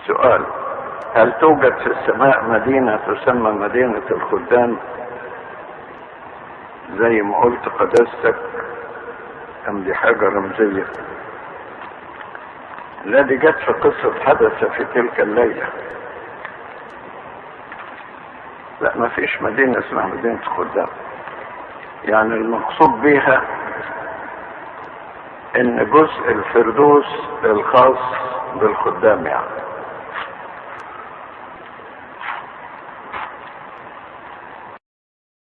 سؤال هل توجد في السماء مدينة تسمى مدينة الخدام زي ما قلت قداستك أم دي حاجة رمزية لا دي جت في قصة حدث في تلك الليلة لا ما فيش مدينة اسمها مدينة خدام يعني المقصود بيها ان جزء الفردوس الخاص بالخدام يعني